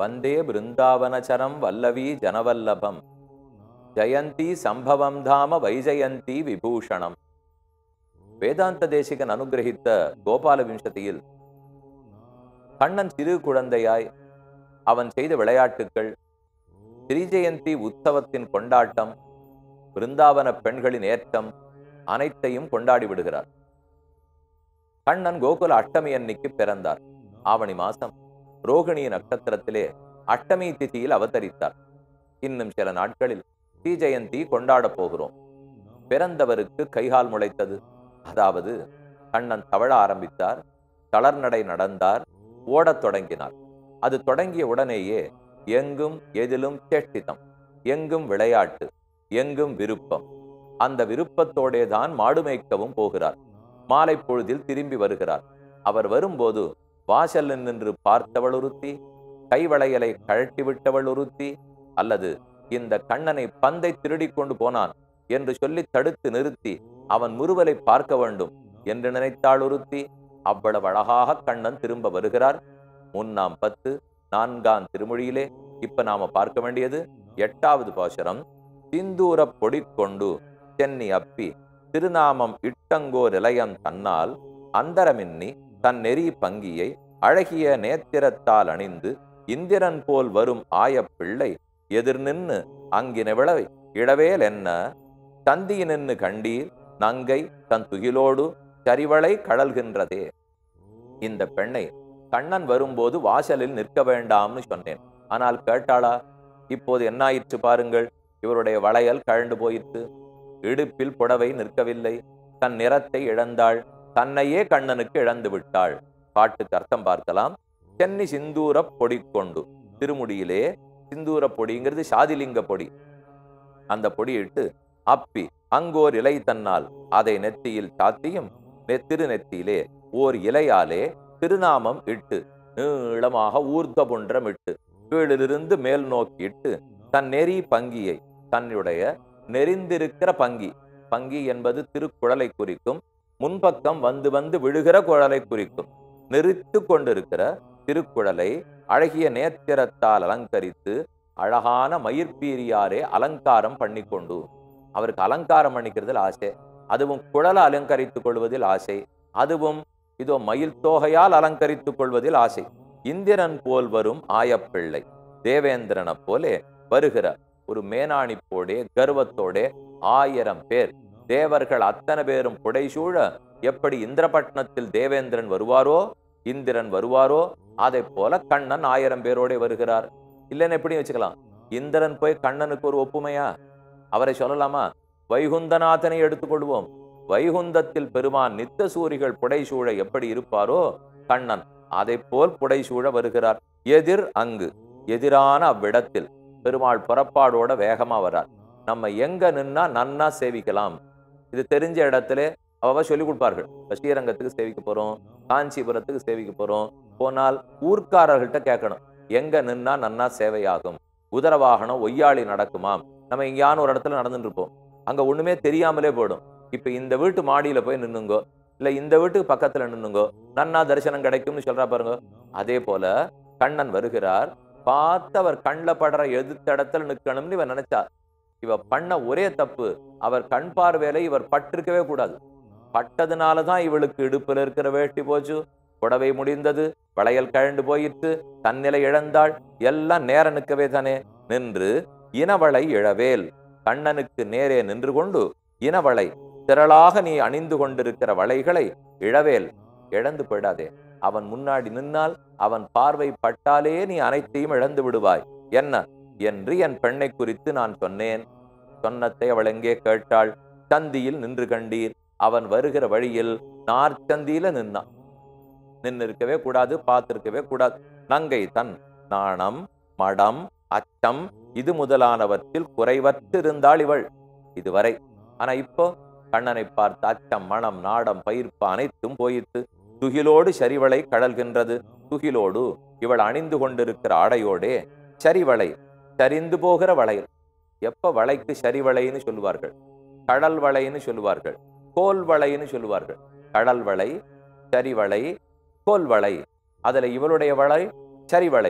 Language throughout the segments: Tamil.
வந்தே பிருந்தாவனச்சரம் வல்லவி ஜனவல்லபம் ஜெயந்தி சம்பவம் தாம வைஜயந்தி விபூஷணம் வேதாந்த தேசிகன் அனுகிரகித்த கோபால விம்சதியில் கண்ணன் சிறு குழந்தையாய் அவன் செய்த விளையாட்டுக்கள் ஸ்ரீஜெயந்தி உற்சவத்தின் கொண்டாட்டம் பிருந்தாவன பெண்களின் ஏற்றம் அனைத்தையும் கொண்டாடி விடுகிறார் கண்ணன் கோகுல அஷ்டமி அன்னைக்கு பிறந்தார் ஆவணி மாசம் ரோகிணி நட்சத்திரத்திலே அஷ்டமி திதியில் அவதரித்தார் இன்னும் சில நாட்களில் ஸ்ரீஜெயந்தி கொண்டாடப் போகிறோம் பிறந்தவருக்கு கைகால் முளைத்தது அதாவது கண்ணன் தவழ ஆரம்பித்தார் தளர்நடை நடந்தார் ஓடத் தொடங்கினார் அது தொடங்கிய உடனேயே எங்கும் எதிலும் சேஷ்டிதம் எங்கும் விளையாட்டு எங்கும் விருப்பம் அந்த விருப்பத்தோடே தான் மாடு மேய்க்கவும் போகிறார் மாலை பொழுதில் திரும்பி வருகிறார் அவர் வரும்போது வாசலில் நின்று பார்த்தவள் ஒருத்தி கைவளையலை கழட்டி விட்டவள் ஒருத்தி அல்லது இந்த கண்ணனை பந்தை திருடிக் கொண்டு போனான் என்று சொல்லி தடுத்து நிறுத்தி அவன் முறுவலை பார்க்க வேண்டும் என்று நினைத்தாள் ஒருத்தி அவ்வளவு அழகாக கண்ணன் திரும்ப வருகிறார் முன்னாம் பத்து நான்காம் திருமொழியிலே இப்ப நாம பார்க்க வேண்டியது எட்டாவது பாசுரம் சிந்தூர பொடி கொண்டு சென்னி அப்பி திருநாமம் இட்டங்கோர் இளையம் தன்னால் அந்தரமின்னி தன் நெறி பங்கியை அழகிய நேத்திரத்தால் அணிந்து இந்திரன் போல் வரும் ஆயப் பிள்ளை எதிர் நின்னு அங்கின விளவை இளவேல் என்ன தந்தி நின்னு கண்டீர் நங்கை தன் துகிலோடு சரிவளை கடல்கின்றதே இந்த பெண்ணை கண்ணன் வரும்போது வாசலில் நிற்க வேண்டாம்னு சொன்னேன் ஆனால் கேட்டாளா இப்போது என்ன ஆயிற்று பாருங்கள் இவருடைய வளையல் கழண்டு போயிற்று இடுப்பில் புடவை நிற்கவில்லை தன் நிறத்தை இழந்தாள் தன்னையே கண்ணனுக்கு இழந்து விட்டாள் பாட்டுக்கு அர்த்தம் பார்க்கலாம் சென்னி சிந்தூர பொடி கொண்டு திருமுடியிலே சிந்தூர பொடிங்கிறது சாதிலிங்க பொடி அந்த பொடியிட்டு அப்பி அங்கோர் இலை தன்னால் அதை நெத்தியில் சாத்தியும் நெ- திருநெத்தியிலே ஓர் இலையாலே திருநாமம் இட்டு நீளமாக ஊர்த புன்றம் இட்டு கீழிலிருந்து மேல் நோக்கி இட்டு தன் நெறி பங்கியை தன்னுடைய நெறிந்திருக்கிற பங்கி பங்கி என்பது திருக்குழலை குறிக்கும் முன்பக்கம் வந்து வந்து விழுகிற குழலை குறிக்கும் நெறித்து கொண்டிருக்கிற திருக்குழலை அழகிய நேத்திரத்தால் அலங்கரித்து அழகான மயிர்பீரியாரே அலங்காரம் பண்ணிக்கொண்டு அவருக்கு அலங்காரம் பண்ணிக்கிறதில் ஆசை அதுவும் குழலை அலங்கரித்துக் கொள்வதில் ஆசை அதுவும் இதோ மயில் தோகையால் அலங்கரித்துக் கொள்வதில் ஆசை இந்திரன் போல் வரும் ஆயப்பிள்ளை தேவேந்திரனைப் போலே வருகிற ஒரு மேனாணி போடே கர்வத்தோடே ஆயிரம் பேர் தேவர்கள் அத்தனை பேரும் புடைசூழ எப்படி இந்திரபட்னத்தில் தேவேந்திரன் வருவாரோ இந்திரன் வருவாரோ அதை போல கண்ணன் ஆயிரம் பேரோட வருகிறார் இல்லைன்னு எப்படி வச்சுக்கலாம் இந்திரன் போய் கண்ணனுக்கு ஒரு ஒப்புமையா அவரை சொல்லலாமா வைகுந்தநாதனை எடுத்துக்கொள்வோம் வைகுந்தத்தில் பெருமான் நித்த சூரிகள் புடைசூழ எப்படி இருப்பாரோ கண்ணன் அதை போல் புடைசூழ வருகிறார் எதிர் அங்கு எதிரான அவ்விடத்தில் பெருமாள் புறப்பாடோட வேகமா வரார் நம்ம எங்க நின்னா நன்னா சேவிக்கலாம் இது தெரிஞ்ச இடத்துல அவ சொல்லி கொடுப்பார்கள் இப்ப ஸ்ரீரங்கத்துக்கு சேவிக்க போறோம் காஞ்சிபுரத்துக்கு சேவிக்க போறோம் போனால் ஊர்க்காரர்கள்ட்ட கேட்கணும் எங்க நின்னா நன்னா சேவையாகும் குதிரை வாகனம் ஒய்யாளி நடக்குமாம் நம்ம எங்கேயான ஒரு இடத்துல நடந்துட்டு இருப்போம் அங்க ஒண்ணுமே தெரியாமலே போயிடும் இப்ப இந்த வீட்டு மாடியில போய் நின்னுங்கோ இல்ல இந்த வீட்டுக்கு பக்கத்துல நின்னுங்கோ நன்னா தரிசனம் கிடைக்கும்னு சொல்றா பாருங்க அதே போல கண்ணன் வருகிறார் பார்த்து அவர் கண்ணில் படுற எதிர்த்த இடத்துல நிக்கணும்னு இவன் நினைச்சார் இவ பண்ண ஒரே தப்பு அவர் கண் பார்வையில இவர் பட்டிருக்கவே கூடாது பட்டதுனாலதான் இவளுக்கு இடுப்புல இருக்கிற வேட்டி போச்சு புடவை முடிந்தது வளையல் கழண்டு போயிற்று தன்னிலை இழந்தாள் எல்லாம் நேர நிற்கவே தானே நின்று இனவளை இழவேல் கண்ணனுக்கு நேரே நின்று கொண்டு இனவளை திரளாக நீ அணிந்து கொண்டிருக்கிற வளைகளை இழவேல் இழந்து போயிடாதே அவன் முன்னாடி நின்னால் அவன் பார்வை பட்டாலே நீ அனைத்தையும் இழந்து விடுவாய் என்ன என்று என் பெண்ணை குறித்து நான் சொன்னேன் சொன்னத்தை அவள் எங்கே கேட்டாள் சந்தியில் நின்று கண்டீர் அவன் வருகிற வழியில் நாற்சந்தியில நின்னான் நின்று இருக்கவே கூடாது பார்த்திருக்கவே கூடாது நங்கை தன் நாணம் மடம் அச்சம் இது முதலானவற்றில் குறைவற்றிருந்தாள் இவள் இதுவரை ஆனா இப்போ கண்ணனை பார்த்து அச்சம் மனம் நாடம் பயிர்ப்பு அனைத்தும் போயிற்று துகிலோடு சரிவளை கடல்கின்றது துகிலோடு இவள் அணிந்து கொண்டிருக்கிற ஆடையோடே சரிவளை சரிந்து போகிற வளையல் எப்ப வளைக்கு சரிவளைன்னு சொல்லுவார்கள் கடல் வளைன்னு சொல்லுவார்கள் கோல் வளைன்னு சொல்லுவார்கள் கடல் வளை சரிவளை கோல் வளை அதுல இவளுடைய வளை சரிவளை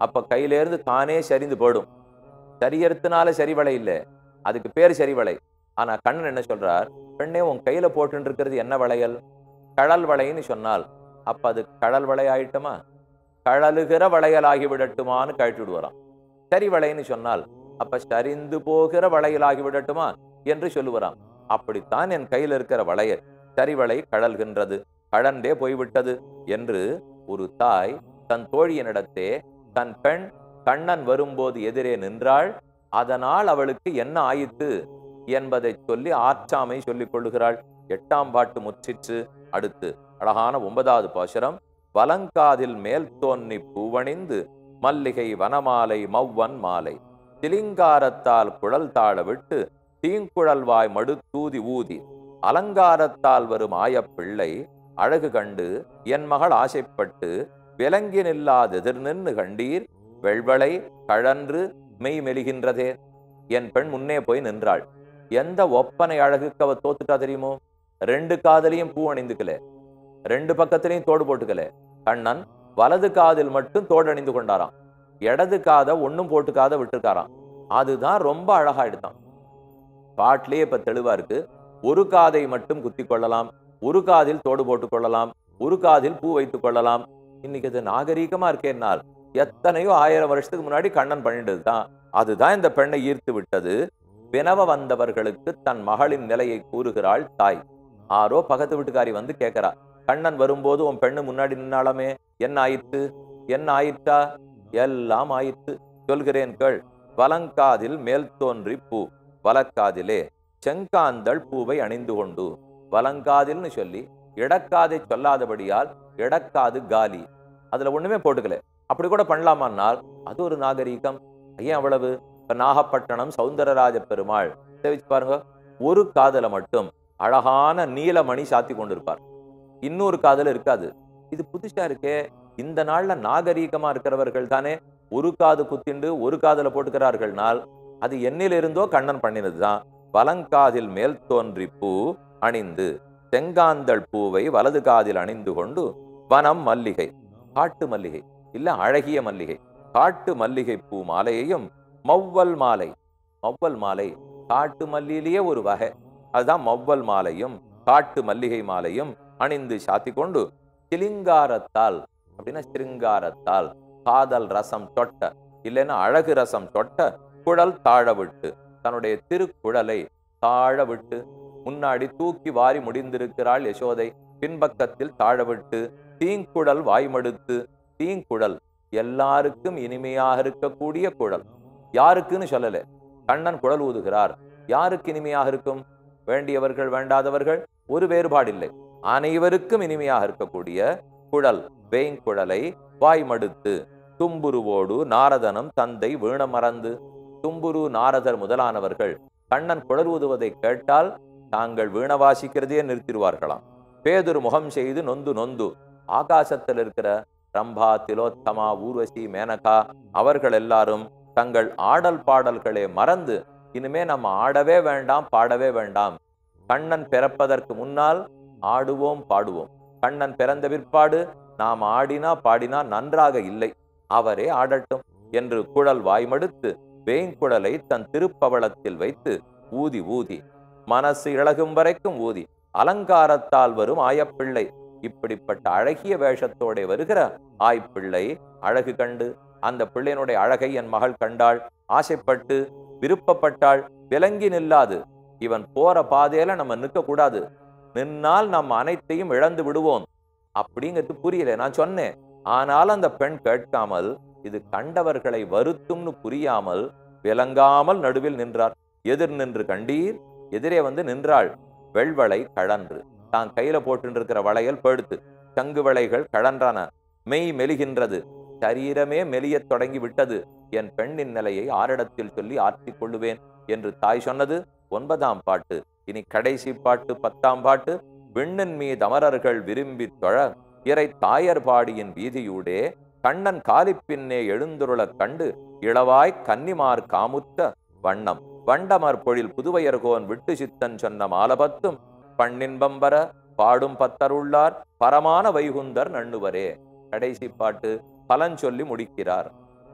அப்ப கையிலேருந்து தானே சரிந்து போயிடும் சரியறதுனால சரிவளை இல்லை அதுக்கு பேர் சரிவளை ஆனா கண்ணன் என்ன சொல்றார் பெண்ணே உன் கையில போட்டு இருக்கிறது என்ன வளையல் கழல் வளைன்னு சொன்னால் அப்ப அது கழல் வளை ஆயிட்டமா கழலுகிற வளையலாகி விடட்டுமான்னு கழட்டி விடுவாராம் சரி வளைன்னு சொன்னால் அப்ப சரிந்து போகிற வளையலாகி விடட்டுமா என்று சொல்லுவாராம் அப்படித்தான் என் கையில் இருக்கிற வளையல் சரிவளை கழல்கின்றது கழன்றே போய்விட்டது என்று ஒரு தாய் தன் தோழியனிடத்தே தன் பெண் கண்ணன் வரும்போது எதிரே நின்றாள் அதனால் அவளுக்கு என்ன ஆயிற்று என்பதை சொல்லி ஆற்றாமை சொல்லிக் கொள்ளுகிறாள் எட்டாம் பாட்டு முற்றிற்று அடுத்து அழகான ஒன்பதாவது பாசுரம் வலங்காதில் மேல் தோன்னி பூவணிந்து மல்லிகை வனமாலை மவ்வன் மாலை திலிங்காரத்தால் குழல் தாழ விட்டு தீங்குழல்வாய் மடுத்தூதி ஊதி அலங்காரத்தால் வரும் ஆயப் பிள்ளை அழகு கண்டு என் மகள் ஆசைப்பட்டு விலங்கி நில்லாதெதிர் நின்று கண்டீர் வெள்வளை கழன்று மெய் மெலிகின்றதே என் பெண் முன்னே போய் நின்றாள் எந்த ஒப்பனை அழகுக்கு அவ தோத்துட்டா தெரியுமோ ரெண்டு காதலையும் பூ அணிந்துக்கல ரெண்டு பக்கத்திலையும் தோடு போட்டுக்கல கண்ணன் வலது காதில் மட்டும் தோடு அணிந்து கொண்டாராம் இடது காதை ஒண்ணும் போட்டுக்காத விட்டுருக்காராம் அதுதான் ரொம்ப அழகா எடுத்தான் பாட்டிலேயே இப்ப தெளிவா இருக்கு ஒரு காதை மட்டும் குத்தி கொள்ளலாம் ஒரு காதில் தோடு போட்டுக் கொள்ளலாம் ஒரு காதில் பூ வைத்துக் கொள்ளலாம் இன்னைக்கு இது நாகரீகமா இருக்கேன்னால் எத்தனையோ ஆயிரம் வருஷத்துக்கு முன்னாடி கண்ணன் பண்ணிட்டது தான் அதுதான் இந்த பெண்ணை ஈர்த்து விட்டது வினவ வந்தவர்களுக்கு தன் மகளின் நிலையை கூறுகிறாள் தாய் ஆரோ பக்கத்து வீட்டுக்காரி வந்து கேட்கிறா கண்ணன் வரும்போது உன் பெண்ணு முன்னாடி நின்னாலுமே என்ன ஆயிற்று என்ன ஆயிற்றா எல்லாம் ஆயிற்று சொல்கிறேன் கேள் வலங்காதில் மேல் தோன்றி பூ வலக்காதிலே செங்காந்தள் பூவை அணிந்து கொண்டு வலங்காதில்னு சொல்லி இடக்காதை சொல்லாதபடியால் இடக்காது காலி அதுல ஒண்ணுமே போட்டுக்கல அப்படி கூட பண்ணலாமான்னால் அது ஒரு நாகரீகம் ஏன் அவ்வளவு இப்ப நாகப்பட்டினம் சௌந்தரராஜ பெருமாள் தெரிவிச்சு பாருங்க ஒரு காதல மட்டும் அழகான நீலமணி சாத்தி கொண்டிருப்பார் இன்னொரு காதல இருக்காது இது புதுசா இருக்கே இந்த நாள்ல நாகரீகமா இருக்கிறவர்கள் தானே ஒரு காது குத்திண்டு ஒரு காதுல போட்டுக்கிறார்கள்னால் அது என்னிலிருந்தோ கண்ணன் பண்ணினதுதான் வலங்காதில் மேல் தோன்றி பூ அணிந்து செங்காந்தள் பூவை வலது காதில் அணிந்து கொண்டு வனம் மல்லிகை காட்டு மல்லிகை இல்ல அழகிய மல்லிகை காட்டு மல்லிகை பூ மாலையையும் மவ்வல் மாலை மவ்வல் மாலை காட்டு மல்லியிலேயே ஒரு வகை அதுதான் மவ்வல் மாலையும் காட்டு மல்லிகை மாலையும் அணிந்து சாத்தி கொண்டு சிலிங்காரத்தால் அப்படின்னா சிருங்காரத்தால் காதல் ரசம் தொட்ட இல்லைன்னா அழகு ரசம் தொட்ட குழல் தாழ விட்டு தன்னுடைய திருக்குழலை தாழ விட்டு முன்னாடி தூக்கி வாரி முடிந்திருக்கிறாள் யசோதை பின்பக்கத்தில் தாழ விட்டு தீங்குழல் வாய்மடுத்து தீங்குழல் எல்லாருக்கும் இனிமையாக இருக்கக்கூடிய குழல் யாருக்குன்னு சொல்லல கண்ணன் குழல் ஊதுகிறார் யாருக்கு இனிமையாக இருக்கும் வேண்டியவர்கள் வேண்டாதவர்கள் ஒரு வேறுபாடில்லை அனைவருக்கும் இனிமையாக இருக்கக்கூடிய குழல் வேய்ங்குழலை வாய்மடுத்து தும்புருவோடு நாரதனும் தந்தை வீண மறந்து தும்புரு நாரதர் முதலானவர்கள் கண்ணன் குழல் ஊதுவதை கேட்டால் தாங்கள் வீண வாசிக்கிறதையே நிறுத்திடுவார்களாம் பேதுரு முகம் செய்து நொந்து நொந்து ஆகாசத்தில் இருக்கிற ரம்பா திலோத்தமா ஊர்வசி மேனகா அவர்கள் எல்லாரும் தங்கள் ஆடல் பாடல்களை மறந்து இனிமே நம்ம ஆடவே வேண்டாம் பாடவே வேண்டாம் கண்ணன் பிறப்பதற்கு முன்னால் ஆடுவோம் பாடுவோம் கண்ணன் பிறந்த பிற்பாடு நாம் ஆடினா பாடினா நன்றாக இல்லை அவரே ஆடட்டும் என்று குழல் வாய்மடுத்து வேங்குழலை தன் திருப்பவளத்தில் வைத்து ஊதி ஊதி மனசு இழகும் வரைக்கும் ஊதி அலங்காரத்தால் வரும் ஆயப்பிள்ளை இப்படிப்பட்ட அழகிய வேஷத்தோட வருகிற ஆய்ப்பிள்ளை அழகு கண்டு அந்த பிள்ளையினுடைய அழகை என் மகள் கண்டாள் ஆசைப்பட்டு விருப்பப்பட்டாள் விலங்கி நில்லாது இவன் போற பாதையில நம்ம நிற்க கூடாது நின்னால் நம்ம அனைத்தையும் இழந்து விடுவோம் அப்படிங்கிறது புரியல நான் சொன்னேன் ஆனால் அந்த பெண் கேட்காமல் இது கண்டவர்களை வருத்தும்னு புரியாமல் விளங்காமல் நடுவில் நின்றார் எதிர் நின்று கண்டீர் எதிரே வந்து நின்றாள் வெள்வளை கழன்று தான் கையில போட்டு இருக்கிற வளையல் படுத்து சங்கு வளைகள் கழன்றான மெய் மெலிகின்றது சரீரமே மெலியத் தொடங்கி விட்டது என் பெண்ணின் நிலையை ஆரிடத்தில் சொல்லி ஆற்றிக் கொள்ளுவேன் என்று தாய் சொன்னது ஒன்பதாம் பாட்டு இனி கடைசி பாட்டு பத்தாம் பாட்டு விண்ணின் மீது அமரர்கள் விரும்பி தொழ இறை தாயர் பாடியின் வீதியூடே கண்ணன் காலிப்பின்னே எழுந்துருளக் கண்டு இளவாய் கன்னிமார் காமுத்த வண்ணம் வண்டமர் பொழில் புதுவையர்கோன் விட்டு சித்தன் சொன்ன மாலபத்தும் பண்ணின்பம் வர பாடும் பத்தருள்ளார் பரமான வைகுந்தர் நண்ணுவரே கடைசி பாட்டு பலன் சொல்லி முடிக்கிறார்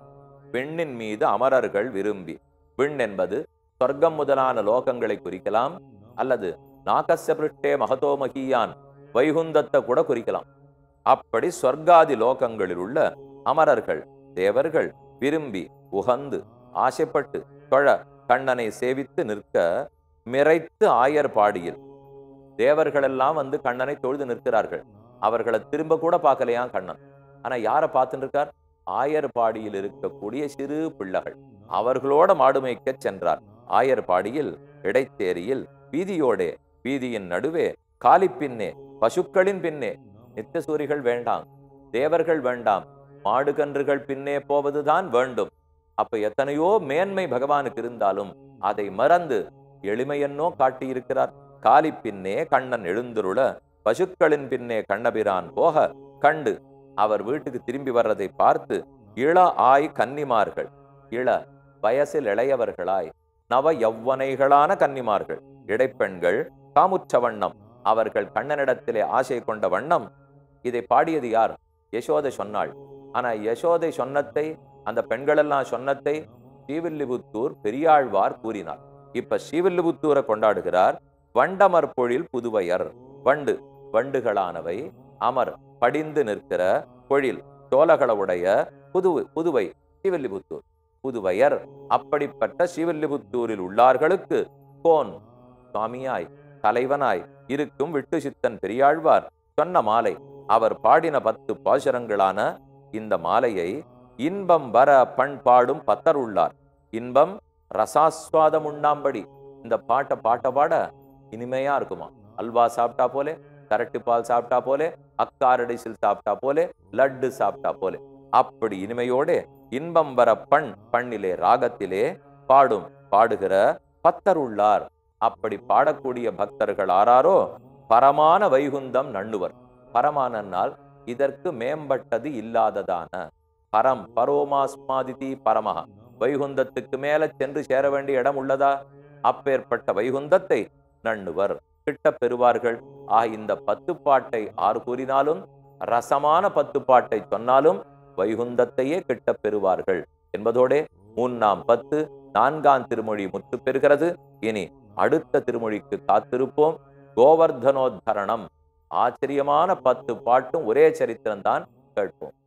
விண்ணின் மீது அமரர்கள் விரும்பி விண் என்பது சொர்க்கம் முதலான லோகங்களை குறிக்கலாம் அல்லது நாகஸ்ய பிருஷ்டே மகதோ மகியான் வைகுந்தத்தை கூட குறிக்கலாம் அப்படி சொர்க்காதி லோகங்களில் உள்ள அமரர்கள் தேவர்கள் விரும்பி உகந்து ஆசைப்பட்டு தொழ கண்ணனை சேவித்து நிற்க மிரைத்து ஆயர் பாடியில் தேவர்களெல்லாம் வந்து கண்ணனை தொழுது நிற்கிறார்கள் அவர்களை திரும்ப கூட பார்க்கலையாம் கண்ணன் ஆனா யாரை பார்த்துட்டு இருக்கார் ஆயர் பாடியில் இருக்கக்கூடிய சிறு பிள்ளைகள் அவர்களோட மாடு மேய்க்கச் சென்றார் ஆயர் பாடியில் இடைத்தேரியில் வீதியோடே வீதியின் நடுவே காலி பின்னே பசுக்களின் பின்னே நித்தியசூரிகள் வேண்டாம் தேவர்கள் வேண்டாம் மாடுகன்றுகள் பின்னே போவதுதான் வேண்டும் அப்ப எத்தனையோ மேன்மை பகவானுக்கு இருந்தாலும் அதை மறந்து எளிமையன்னோ காட்டியிருக்கிறார் காலி பின்னே கண்ணன் எழுந்துருள பசுக்களின் பின்னே கண்ணபிரான் போக கண்டு அவர் வீட்டுக்கு திரும்பி வர்றதை பார்த்து இள ஆய் கன்னிமார்கள் இள வயசில் இளையவர்களாய் நவ யவ்வனைகளான கன்னிமார்கள் இடைப்பெண்கள் காமுற்ற வண்ணம் அவர்கள் கண்ணனிடத்திலே ஆசை கொண்ட வண்ணம் இதை பாடியது யார் யசோதை சொன்னாள் ஆனா யசோதை சொன்னத்தை அந்த பெண்களெல்லாம் சொன்னத்தை ஸ்ரீவில்லிபுத்தூர் பெரியாழ்வார் கூறினார் இப்ப ஸ்ரீவில்லிபுத்தூரை கொண்டாடுகிறார் வண்டமர் பொழில் புதுவையர் வண்டு வண்டுகளானவை அமர் படிந்து நிற்கிற பொழில் சோழகளவுடைய புதுவை புதுவை ஸ்ரீவில்லிபுத்தூர் புதுவையர் அப்படிப்பட்ட ஸ்ரீவில்லிபுத்தூரில் உள்ளார்களுக்கு கோன் சுவாமியாய் தலைவனாய் இருக்கும் விட்டு சித்தன் பெரியாழ்வார் சொன்ன மாலை அவர் பாடின பத்து பாசுரங்களான இந்த மாலையை இன்பம் வர பண்பாடும் பத்தர் உள்ளார் இன்பம் ரசாஸ்வாதம் உண்ணாம்படி இந்த பாட்டை பாட்ட பாட இனிமையா இருக்குமா அல்வா சாப்பிட்டா போலே கரட்டு பால் சாப்பிட்டா போலே அக்காரடிசில் சாப்பிட்டா போலே லட்டு சாப்பிட்டா போலே அப்படி இனிமையோட இன்பம் வர பண் பண்ணிலே ராகத்திலே பாடும் பாடுகிற பத்தர் உள்ளார் அப்படி பாடக்கூடிய பக்தர்கள் ஆராரோ பரமான வைகுந்தம் நண்ணுவர் பரமானன்னால் இதற்கு மேம்பட்டது இல்லாததான பரம் பரோமாஸ்மாதிதி பரமஹ வைகுந்தத்துக்கு மேல சென்று சேர வேண்டிய இடம் உள்ளதா அப்பேற்பட்ட வைகுந்தத்தை நண்ணுவர் கிட்ட பெறுவார்கள் ஆக இந்த பத்து பாட்டை ஆறு கூறினாலும் ரசமான பத்து பாட்டை சொன்னாலும் வைகுந்தத்தையே கிட்ட பெறுவார்கள் என்பதோடே மூன்றாம் பத்து நான்காம் திருமொழி முற்று பெறுகிறது இனி அடுத்த திருமொழிக்கு காத்திருப்போம் கோவர்தனோத்தரணம் ஆச்சரியமான பத்து பாட்டும் ஒரே சரித்திரம்தான் கேட்போம்